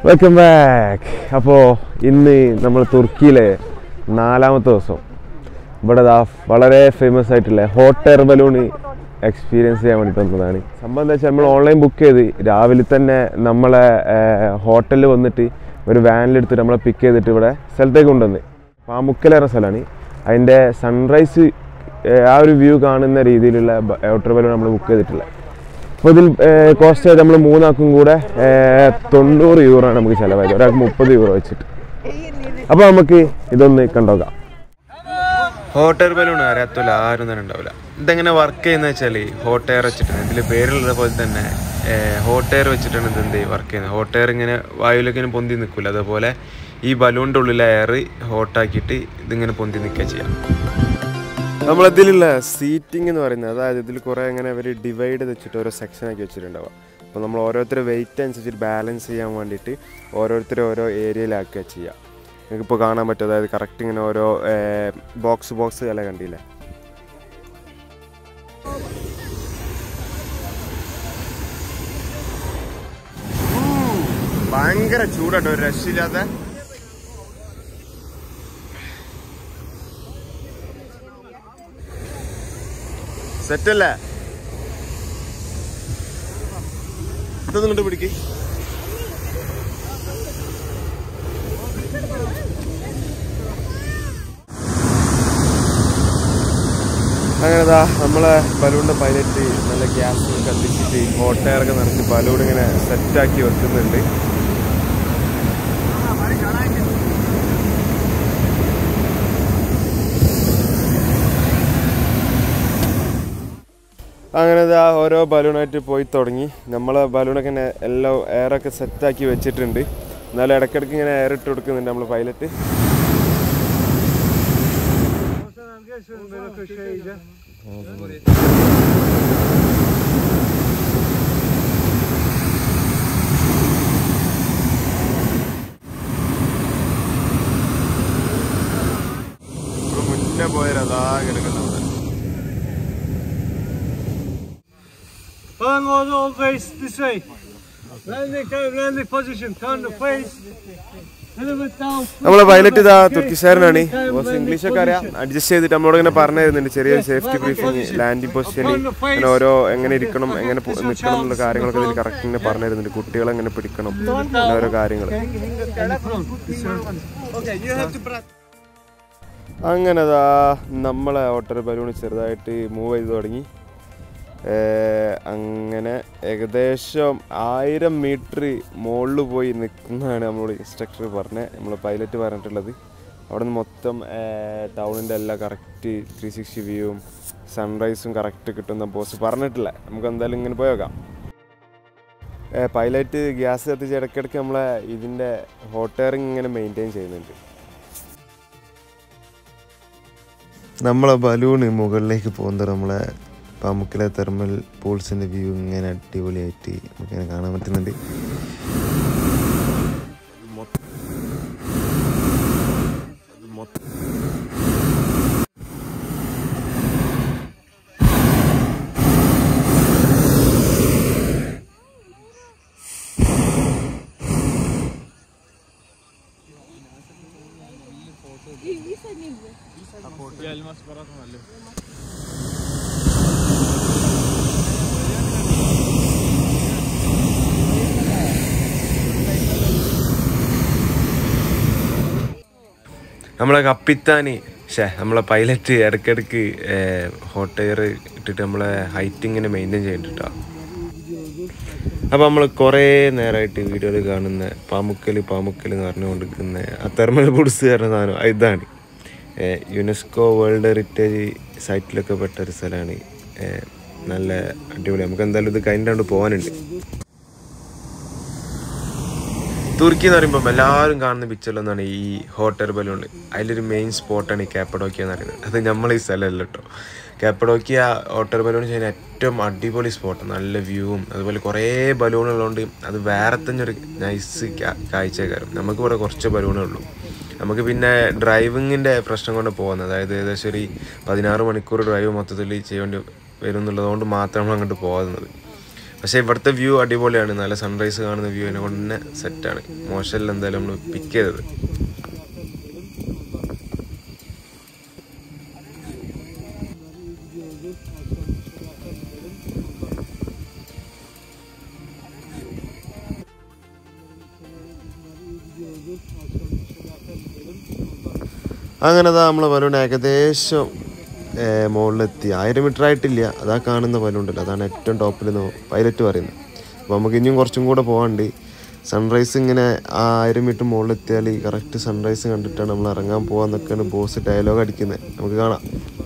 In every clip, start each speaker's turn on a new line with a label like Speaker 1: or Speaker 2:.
Speaker 1: Welcome back അപ്പോൾ ഇന്ന് നമ്മൾ തുർക്കിയിലെ നാലാമത്തെ ദിവസം ഇവിടെ ദാ വളരെ ഫേമസ് ആയിട്ടുള്ള ഹോട്ട് എയർ ബലൂൺ എക്സ്പീരിയൻസ് ചെയ്യാൻ വേണ്ടിയിട്ട് വന്നതാണ് സംഭവം എന്താ വെച്ചാൽ നമ്മൾ ഓൺലൈൻ ബുക്ക് ചെയ്ത് രാവിലെ തന്നെ നമ്മളെ ഹോട്ടലിൽ വന്നിട്ട് ഒരു വാനിലെടുത്തിട്ട് നമ്മളെ പിക്ക് ചെയ്തിട്ട് ഇവിടെ സ്ഥലത്തേക്ക് കൊണ്ടുവന്ന് പാമുക്കലേറെ സ്ഥലമാണ് അതിൻ്റെ സൺറൈസ് ആ ഒരു വ്യൂ കാണുന്ന രീതിയിലുള്ള ഹോട്ടർ ബലൂൺ നമ്മൾ ബുക്ക് ചെയ്തിട്ടുള്ളത് അപ്പോൾ ഇതിൽ കോസ്റ്റ് ആയിട്ട് നമ്മൾ മൂന്നാക്കും കൂടെ ഏർ, തൊണ്ണൂറ് യൂറോ ആണ് നമുക്ക് ചിലവായത് ഒരാൾക്ക് മുപ്പത് യൂറോ വെച്ചിട്ട് അപ്പോൾ നമുക്ക് ഇതൊന്ന് കണ്ടോക്കാം
Speaker 2: ഹോട്ട് എയർ ബലൂൺ അറിയാത്തല്ല ആരും തന്നെ ഉണ്ടാവില്ല ഇതെങ്ങനെ വർക്ക് ചെയ്യുന്നത് വെച്ചാൽ ഹോട്ട് എയർ വെച്ചിട്ടാണ് ഇതിൽ പേരുള്ള പോലെ തന്നെ ഹോട്ട് എയർ വെച്ചിട്ടാണ് ഇത് എന്ത് വർക്ക് ചെയ്യുന്നത് ഹോട്ട് എയർ ഇങ്ങനെ വായുവിലേക്ക് ഇങ്ങനെ പൊന്തി നിൽക്കില്ല അതേപോലെ ഈ ബലൂണിൻ്റെ ഉള്ളിലെ എയർ ഹോട്ടാക്കിയിട്ട് ഇതിങ്ങനെ പൊന്തി നിൽക്കുക ചെയ്യാം
Speaker 1: നമ്മളതിലുള്ള സീറ്റിംഗ് എന്ന് പറയുന്നത് അതായത് ഇതിൽ കുറേ ഇങ്ങനെ അവർ ഡിവൈഡ് വെച്ചിട്ട് ഓരോ സെക്ഷൻ ആക്കി വെച്ചിട്ടുണ്ടാവുക അപ്പോൾ നമ്മൾ ഓരോരുത്തരുടെ വെയിറ്റ് അനുസരിച്ച് ബാലൻസ് ചെയ്യാൻ വേണ്ടിയിട്ട് ഓരോരുത്തരെ ഓരോ ഏരിയയിലാക്കുക ചെയ്യുക നിങ്ങൾക്കിപ്പോൾ കാണാൻ പറ്റും അതായത് കറക്റ്റ് ഇങ്ങനെ ഓരോ ബോക്സ് ബോക്സ് അല്ല കണ്ടില്ലേ ഭയങ്കര ചൂടാട്ടോ ഒരു രക്ഷയില്ലാത്ത സെറ്റല്ലേ ഇതൊന്നുകൊണ്ട് പിടിക്ക് അങ്ങനെതാ നമ്മളെ ബലൂണിന്റെ പൈലറ്റ് നല്ല ഗ്യാസ് കത്തിച്ചിട്ട് ഹോട്ട് എയറൊക്കെ നിറച്ച് ബലൂൺ ഇങ്ങനെ സെറ്റാക്കി വെക്കുന്നുണ്ട് അങ്ങനെ ഇതാ ഓരോ ബലൂണായിട്ട് പോയി തുടങ്ങി നമ്മളെ ബലൂണൊക്കെ ഇങ്ങനെ എല്ലാം എയറൊക്കെ സെറ്റാക്കി വെച്ചിട്ടുണ്ട് എന്നാലും ഇടയ്ക്കിടയ്ക്ക് ഇങ്ങനെ എയർ ഇട്ട് കൊടുക്കുന്നുണ്ട് നമ്മൾ പൈലറ്റ് മുന്നേ പോയതാ കിടക്കുന്നത്
Speaker 3: Bang on all face this way. Landing, turn, landing position, turn the face. Little bit down.
Speaker 1: നമ്മളെ പൈലറ്റ് ഇതാ തുർക്കിഷാരനാണ് ബോസ് ഇംഗ്ലീഷ് ഒക്കെ അറിയാം അഡ്ജസ്റ്റ് ചെയ്തിട്ട് നമ്മളോട് ഇങ്ങനെ പറഞ്ഞു തരുന്നുണ്ട് ചെറിയൊരു സേഫ്റ്റി ബ്രീഫിങ് ലാൻഡിംഗ് പൊസിഷനിൽ അങ്ങനെ ഓരോ എങ്ങനെ ഇരിക്കണം എങ്ങനെ പോ- നിൽക്കണം എന്നുള്ള കാര്യങ്ങളൊക്കെ ഇതിൽ കറക്റ്റ് ഇങ്ങനെ പറഞ്ഞു തരുന്നുണ്ട് കുട്ടികളെ എങ്ങനെ പിടിക്കണം അങ്ങനെ ഓരോ കാര്യങ്ങൾ
Speaker 3: Okay, you have to practice.
Speaker 1: അങ്ങനെ ദാ നമ്മളെ ഓട്ടർ ബലൂൺ ചെറുതായിട്ട് മൂവ് ചെയ്ത് തുടങ്ങി ഏർ അങ്ങനെ ഏകദേശം ആയിരം മീറ്റർ മുകളിൽ പോയി നിൽക്കുന്നതാണ് നമ്മളോട് ഇൻസ്ട്രക്ടർ പറഞ്ഞത് നമ്മൾ പൈലറ്റ് പറഞ്ഞിട്ടുള്ളത് അവിടെ നിന്ന് മൊത്തം ടൗണിൻ്റെ എല്ലാ കറക്റ്റ് ത്രീ സിക്സ്റ്റി വ്യൂവും സൺറൈസും കറക്റ്റ് കിട്ടുന്ന ബോസ് പറഞ്ഞിട്ടില്ല നമുക്ക് എന്തായാലും ഇങ്ങനെ പോയേക്കാം പൈലറ്റ് ഗ്യാസ് കത്തിച്ച് ഇടയ്ക്കിടയ്ക്ക് നമ്മളെ ഇതിൻ്റെ ഹോട്ട് എയറിങ് ഇങ്ങനെ മെയിൻറ്റെയിൻ ചെയ്യുന്നുണ്ട് നമ്മളെ ബലൂണ് മുകളിലേക്ക് പോകുന്നത് നമ്മളെ പാമുക്കിലെ തെർമൽ പൂൾസിൻ്റെ വ്യൂ ഇങ്ങനെ അടിപൊളിയായിട്ട് നമുക്കിങ്ങനെ കാണാൻ പറ്റുന്നുണ്ട്
Speaker 2: നമ്മളെ കപ്പിത്താനി ഷേ നമ്മളെ പൈലറ്റ് ഇടയ്ക്കിടയ്ക്ക് ഹോട്ട് എയർ ഇട്ടിട്ട് നമ്മളെ ഹൈറ്റ് ഇങ്ങനെ മെയിൻറ്റെയിൻ ചെയ്യുന്നുണ്ട് കേട്ടോ അപ്പോൾ നമ്മൾ കുറേ നേരമായിട്ട് വീഡിയോയിൽ കാണുന്ന പാമുക്കൽ പാമുക്കൽ എന്ന് പറഞ്ഞുകൊണ്ടിരിക്കുന്ന ആ തെർമൽ ബുഡ്സ് പറഞ്ഞ സാധനം അത് ഇതാണ് ഏഹ് യുനെസ്കോ വേൾഡ് ഹെറിറ്റേജ് സൈറ്റിലൊക്കെ പെട്ട ഒരു സ്ഥലമാണ് ഏഹ് നല്ല അടിപൊളി നമുക്ക് എന്തായാലും ഇത് കഴിഞ്ഞിട്ട് പോകാനുണ്ട് തുർക്കി എന്ന് പറയുമ്പോൾ എല്ലാവരും കാണുന്ന പിക്ചറിലൊന്നാണ് ഈ ഹോട്ട് എയർ ബലൂൺ അതിലൊരു മെയിൻ സ്പോട്ടാണ് ഈ കാപ്പഡോക്കിയ എന്ന് പറയുന്നത് അത് നമ്മൾ ഈ സ്ഥലമല്ല കേട്ടോ കാപ്പഡോക്കിയ ഹോട്ട് എയർ ബലൂൺ ചെയ്യുന്ന ഏറ്റവും അടിപൊളി സ്പോട്ട് നല്ല വ്യൂവും അതുപോലെ കുറേ ബലൂൺ ഉള്ളതുകൊണ്ട് അത് വേറെ തന്നെ ഒരു നൈസ് കാഴ്ചക്കാരും നമുക്ക് ഇവിടെ കുറച്ച് ബലൂണേ ഉള്ളൂ നമുക്ക് പിന്നെ ഡ്രൈവിങ്ങിൻ്റെ പ്രശ്നം കൊണ്ട് പോകുന്നത് അതായത് ഏകദേശം ഒരു പതിനാറ് മണിക്കൂർ ഡ്രൈവ് മൊത്തത്തിൽ ചെയ്യേണ്ടി വരും എന്നുള്ളതുകൊണ്ട് മാത്രം നമ്മൾ അങ്ങോട്ട് പോകുന്നത് പക്ഷേ ഇവിടുത്തെ വ്യൂ അടിപൊളിയാണ് നല്ല സൺറൈസ് കാണുന്ന വ്യൂ എന്നെ കൊണ്ട് തന്നെ സെറ്റാണ് മോശമല്ല എന്തായാലും നമ്മൾ പിക്ക് ചെയ്തത് അങ്ങനെ അതാ നമ്മളെ ബലൂൺ ഏകദേശം ഏർ, മുകളിലെത്തി ആയിരം മീറ്റർ ആയിട്ടില്ല അതാ കാണുന്ന ബലൂൺ ഉണ്ടല്ലോ അതാണ് ഏറ്റവും ടോപ്പിൽ പൈലറ്റ് പറയുന്നത് അപ്പോൾ നമുക്ക് ഇനിയും കുറച്ചും കൂടെ പോകാണ്ട് സൺറൈസ് ഇങ്ങനെ ആ ആയിരം മീറ്റർ മുകളിലെത്തിയാൽ കറക്റ്റ് സൺറൈസ് കണ്ടിട്ടാണ് നമ്മൾ ഇറങ്ങാൻ പോകാന്നൊക്കെയാണ് ബോസ് ഡയലോഗ് അടിക്കുന്നത് നമുക്ക് കാണാം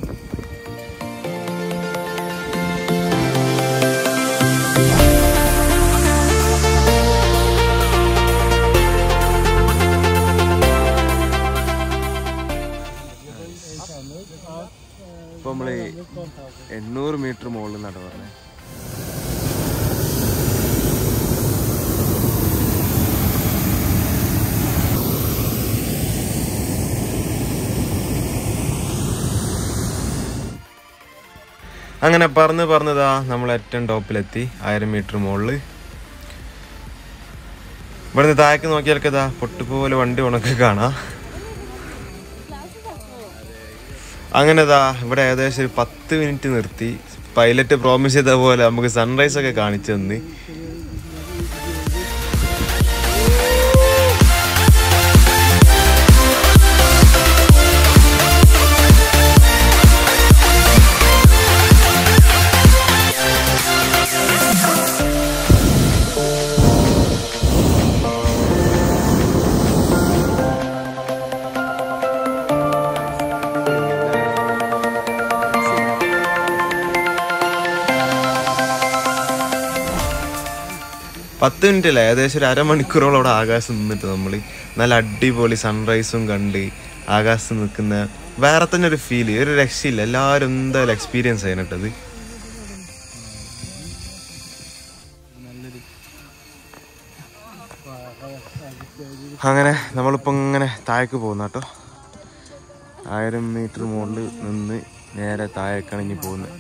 Speaker 2: ഇപ്പൊ നമ്മള് എണ്ണൂറ് മീറ്റർ മുകളിൽ നട പറഞ്ഞേ അങ്ങനെ പറന്ന് പറന്നതാ നമ്മൾ ഏറ്റവും ടോപ്പിലെത്തി ആയിരം മീറ്റർ മുകളിൽ ഇവിടുന്ന് താഴേക്ക് നോക്കിയാലൊക്കെ ഇതാ പൊട്ടുപോലെ വണ്ടി ഉണക്കെ കാണാം അങ്ങനെ ദാ ഇവിടെ ഏകദേശം ഒരു പത്ത് മിനിറ്റ് നിർത്തി പൈലറ്റ് പ്രോമിസ് ചെയ്ത പോലെ നമുക്ക് സൺറൈസ് ഒക്കെ കാണിച്ചു തന്ന് പത്ത് മിനിറ്റ് അല്ല ഏകദേശം ഒരു അരമണിക്കൂറോളം അവിടെ ആകാശം നിന്നിട്ട് നമ്മൾ നല്ല അടിപൊളി സൺറൈസും കണ്ട് ആകാശത്ത് നിൽക്കുന്ന വേറെ തന്നെ ഒരു ഫീല് ഒരു രക്ഷയില്ല എല്ലാവരും എന്തായാലും എക്സ്പീരിയൻസ് ചെയ്യാനിട്ടത് അങ്ങനെ നമ്മളിപ്പോൾ ഇങ്ങനെ താഴേക്ക് പോകുന്ന കേട്ടോ ആയിരം മീറ്റർ മുകളിൽ നിന്ന് നേരെ താഴേക്കാണ് ഇനി പോകുന്നത്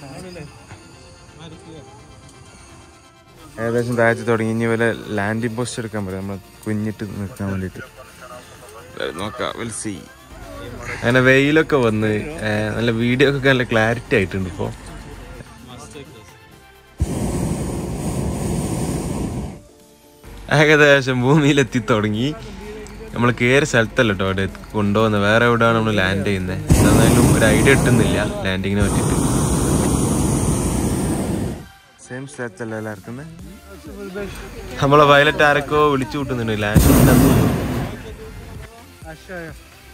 Speaker 2: ഏകദേശം താഴത്ത് തുടങ്ങി ഇനി വല്ല ലാൻഡിംഗ് പോസ്റ്റ് എടുക്കാൻ പറ്റും നമ്മൾ കുഞ്ഞിട്ട് നിൽക്കാൻ വേണ്ടിയിട്ട് നോക്കാം വിൽ സി അങ്ങനെ വെയിലൊക്കെ വന്ന് ഏ, നല്ല വീഡിയോ ഒക്കെ നല്ല ക്ലാരിറ്റി ആയിട്ടുണ്ട് ഇപ്പോൾ ഏകദേശം ഭൂമിയിലെത്തി തുടങ്ങി നമ്മൾ കയറിയ സ്ഥലത്തല്ല കേട്ടോ അവിടെ കൊണ്ടുപോകുന്നത് വേറെ എവിടെയാണ് നമ്മൾ ലാൻഡ് ചെയ്യുന്നത് എന്തായാലും ഒരു ഐഡിയ കിട്ടുന്നില്ല ലാൻഡിങ്ങിനെ പറ്റിയിട്ട് സെയിം സ്ഥലത്തല്ല എല്ലാവർക്കും നമ്മളെ വയലറ്റ് ആരൊക്കെയോ വിളിച്ചു കൂട്ടുന്നുണ്ട് ലാൻഡ്
Speaker 3: عشاية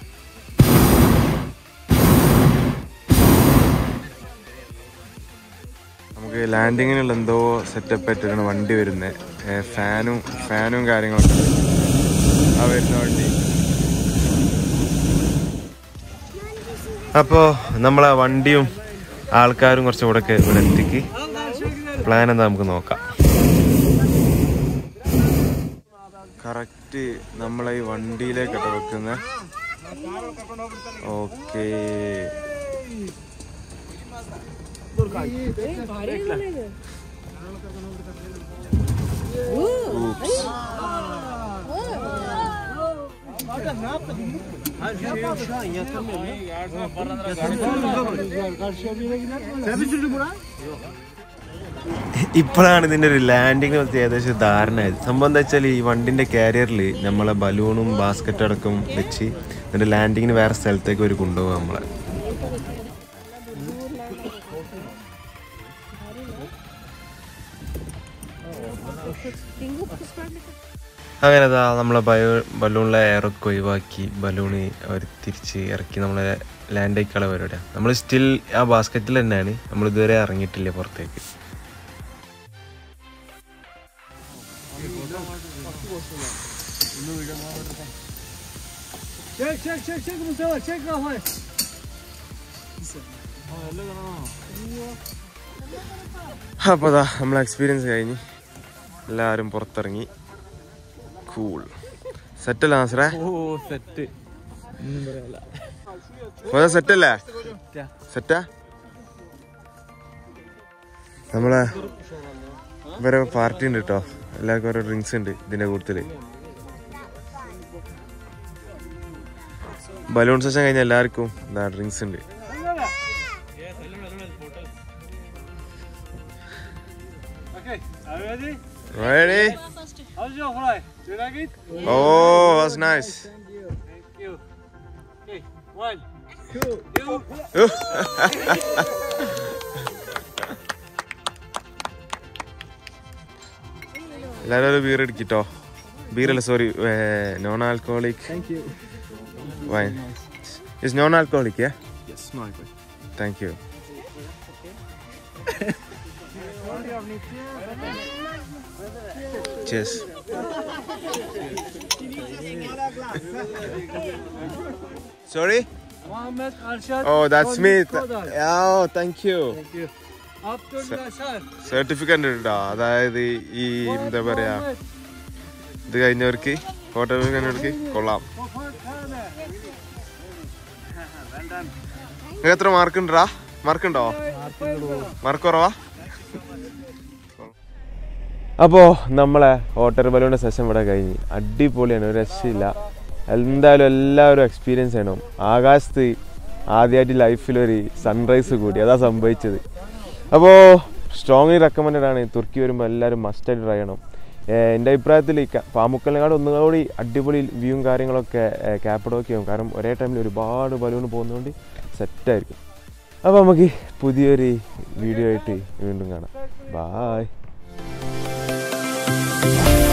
Speaker 2: നമുക്ക് ലാൻഡിങ്ങിനുള്ള എന്തോ സെറ്റപ്പ് ആയിട്ടാണ് വണ്ടി വരുന്നത് ഫാനും ഫാനും കാര്യങ്ങളൊക്കെ ഉണ്ട്. ആ വരുന്ന വണ്ടി അപ്പോൾ നമ്മളെ വണ്ടിയും ആൾക്കാരും കുറച്ചും കൂടെ ഒക്കെ ഇവിടെ എത്തിക്ക് പ്ലാൻ എന്താ നമുക്ക് നോക്കാം കറക്റ്റ് നമ്മളെ ഈ വണ്ടിയിലേക്കട്ടോ വെക്കുന്നത് ഓക്കേ ഇപ്പോഴാണ് ഇതിന്റെ ഒരു ലാൻഡിങ്ങിനെ പറ്റി ഏകദേശം ധാരണ ആയത് സംഭവം എന്താ വെച്ചാൽ ഈ വണ്ടിന്റെ കാരിയറിൽ നമ്മളെ ബലൂണും ബാസ്ക്കറ്റ് അടക്കം വെച്ച് ഇതിന്റെ ലാൻഡിങ്ങിന് വേറെ സ്ഥലത്തേക്ക് ഒരു കൊണ്ടുപോകും നമ്മളെ അങ്ങനെ അതാ നമ്മളെ ബയോ ബലൂണിലെ എയറൊക്കെ ഒഴിവാക്കി ബലൂണ് അവർ തിരിച്ച് ഇറക്കി നമ്മളെ ലാൻഡ് ആയിക്കള പരിപാടിയാണ് നമ്മൾ സ്റ്റിൽ ആ ബാസ്ക്കറ്റിൽ തന്നെയാണ് നമ്മൾ ഇതുവരെ ഇറങ്ങിയിട്ടില്ല പുറത്തേക്ക്
Speaker 3: شيك شيك شيك شيك مستوى شيك رافع
Speaker 2: അപ്പോൾ അതാ നമ്മളെ എക്സ്പീരിയൻസ് കഴിഞ്ഞ് എല്ലാവരും പുറത്തിറങ്ങി കൂൾ സെറ്റല്ല നാസറേ സെറ്റല്ലേ സെറ്റാ നമ്മളെ ഇവരെ പാർട്ടി ഉണ്ട് കേട്ടോ എല്ലാവർക്കും ഓരോ ഡ്രിങ്ക്സ് ഉണ്ട് ഇതിന്റെ കൂട്ടത്തില് ബലൂൺ സെഷൻ കഴിഞ്ഞ എല്ലാവർക്കും എന്താ ഡ്രിങ്ക്സ് ഉണ്ട്
Speaker 3: Okay, are you ready?
Speaker 2: Ready?
Speaker 3: How's your fry? Do you like it?
Speaker 2: Oh, that's nice.
Speaker 3: Thank you. Okay, one, two, two.
Speaker 2: എല്ലാവരും ഒരു ബീർ അടിക്കിട്ടോ ബീറല്ല sorry non alcoholic wine is non alcoholic yeah
Speaker 4: Yes, slightly.
Speaker 2: Thank you Cheers. Sorry?
Speaker 3: Mohammed Arshad.
Speaker 2: Oh, that's me.
Speaker 3: Police Kodal.
Speaker 2: Oh, thank you.
Speaker 3: Thank you. Abdul Nasser.
Speaker 2: Certificate ഉണ്ട് അതായത് ഈ എന്താ പറയാ
Speaker 3: Mohammed
Speaker 2: ഇത് കഴിഞ്ഞവർക്ക് photo കഴിഞ്ഞവർക്ക് കൊള്ളാം
Speaker 3: Fofana. well done.
Speaker 2: നിങ്ങൾക്ക് എത്ര mark ഉണ്ടാ മാർക്ക് ഉണ്ടോ മാർക്ക് കുറവാ
Speaker 1: അപ്പോൾ നമ്മളെ വാട്ടർ ബലൂണിൻ്റെ സെഷൻ ഇവിടെ കഴിഞ്ഞ് അടിപൊളിയാണ് ഒരു രക്ഷയില്ല എന്തായാലും എല്ലാവരും എക്സ്പീരിയൻസ് ചെയ്യണം ആകാശത്ത് ആദ്യമായിട്ട് ലൈഫിലൊരു സൺറൈസ് കൂടി അതാ സംഭവിച്ചത് അപ്പോൾ സ്ട്രോങ്ലി റെക്കമെൻഡഡ് ആണ് തുർക്കി വരുമ്പോൾ എല്ലാവരും മസ്റ്റായിട്ട് ട്രൈ ചെയ്യണം ഏഹ് എൻ്റെ അഭിപ്രായത്തിൽ പാമുക്കലിനെക്കാട് ഒന്നുകൂടി അടിപൊളി വ്യൂവും കാര്യങ്ങളൊക്കെ ക്യാപ്പിഡോക്കിയാവും കാരണം ഒരേ ടൈമിൽ ഒരുപാട് ബലൂൺ പോകുന്നതുകൊണ്ട് സെറ്റായിരിക്കും അപ്പോൾ നമുക്ക് പുതിയൊരു വീഡിയോ ആയിട്ട് വീണ്ടും കാണാം ബായ്